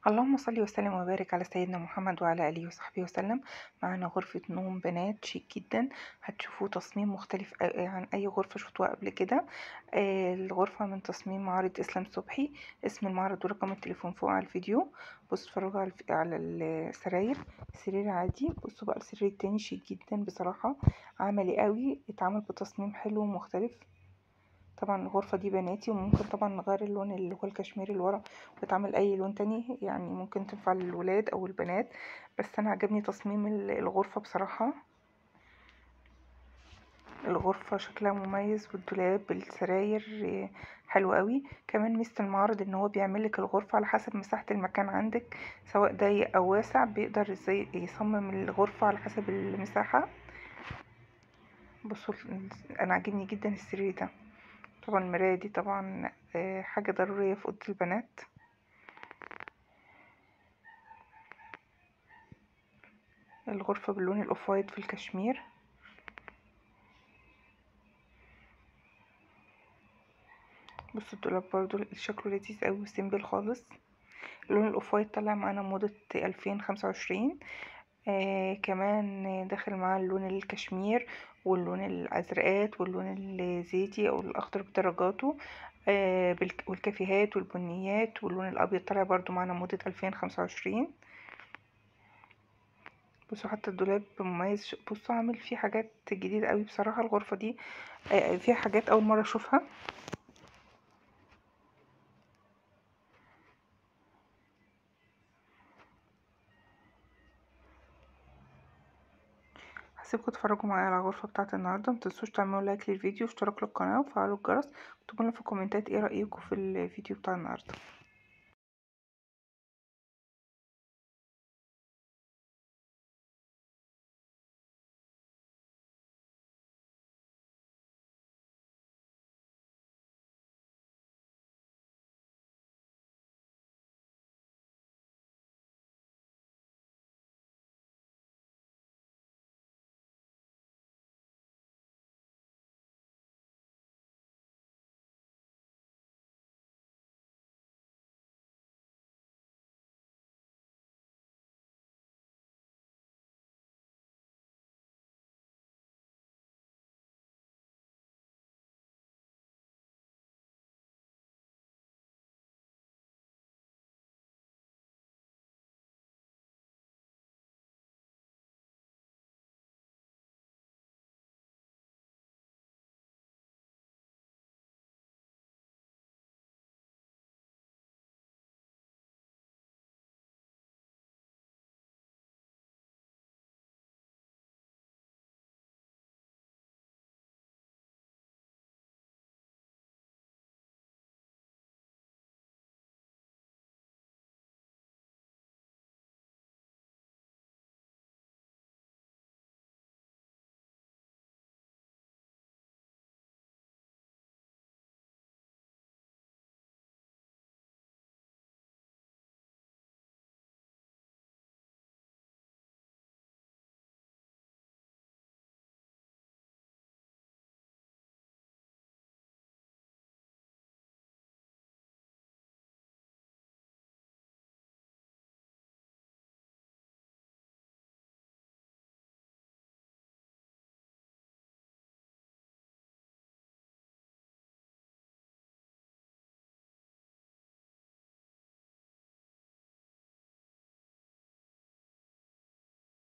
اللهم صل وسلم وبارك على سيدنا محمد وعلى آله وصحبه وسلم معانا غرفة نوم بنات شيك جدا هتشوفوا تصميم مختلف عن أي غرفة شفتوها قبل كده آه، الغرفة من تصميم معرض إسلام صبحي اسم المعرض ورقم التليفون فوق على الفيديو بصوا اتفرجوا على السراير سرير عادي بصوا بقى السرير التاني شيك جدا بصراحة عملي قوي اتعمل بتصميم حلو ومختلف طبعا الغرفة دي بناتي وممكن طبعا نغير اللون اللي هو الكشميري اللي ورا وتعمل اي لون تاني يعني ممكن تنفع للولاد او البنات بس انا عجبني تصميم الغرفة بصراحة الغرفة شكلها مميز والدولاب بالسراير حلو قوي كمان ميزة المعرض ان هو بيعملك الغرفة على حسب مساحة المكان عندك سواء ضيق او واسع بيقدر ازاي يصمم الغرفة على حسب المساحة بصوا انا عاجبني جدا السرير ده طبعا المراية دي طبعا آه، حاجة ضرورية في أوضة البنات الغرفة باللون الأوف وايت في الكشمير بصوا الدولاب برضو شكله لذيذ اوي وسيمبل خالص اللون الأوف وايت طلع معانا موضة ألفين خمسة وعشرين آه كمان داخل معاه اللون الكشمير واللون الازرقات واللون الزيتي او الاخضر بدرجاته آه والكافيهات والبنيات واللون الابيض طالع برضو معانا موضة الفين خمسة وعشرين بصوا حتى الدولاب مميز بصوا عامل فيه حاجات جديدة قوي بصراحة الغرفة دي آه فيها حاجات اول مرة اشوفها هسيبكم تتفرجوا معايا على الغرفه بتاعه النهارده متنسوش تعملوا لايك للفيديو واشتراك للقناه وفعلوا الجرس وتكتبوا في الكومنتات ايه رايكم في الفيديو بتاع النهارده